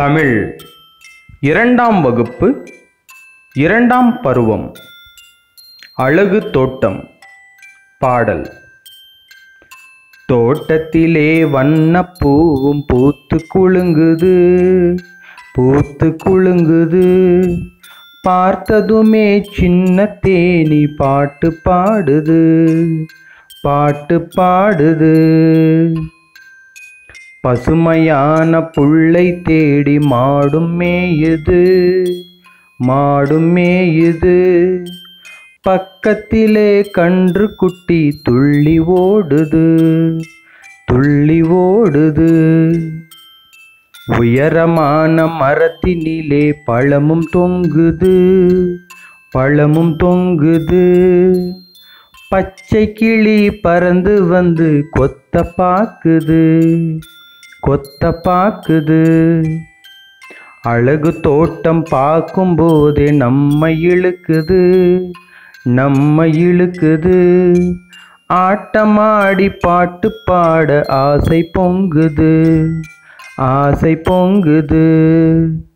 தமிழ் இரண்டாம் வகுப்பு இரண்டாம் பருவம் அழகு தோட்டம் பாடல் தோட்டத்திலே வண்ணப் பூவும் பூத்து குலுங்குது பூத்து குலுங்குது பார்த்ததுமே சின்ன தேனி பாட்டு பாடுது பாட்டு பாடுது பசுமையான புல்லை தேடி மாடும் மேயுது மாடும் மேயுது பக்கத்திலே கன்று குட்டி துள்ளி ஓடுது துள்ளி ஓடுது உயரமான மரத்தினிலே பழமும் தொங்குது பழமும் தொங்குது பச்சை கிளி பறந்து வந்து கொத்த பாக்குது கொத்த பாக்குது அழகு தோட்டம் பார்க்கும்போதே நம்ம இழுக்குது நம்ம இழுக்குது ஆட்டமாடி பாட்டு பாட ஆசை பொங்குது ஆசை பொங்குது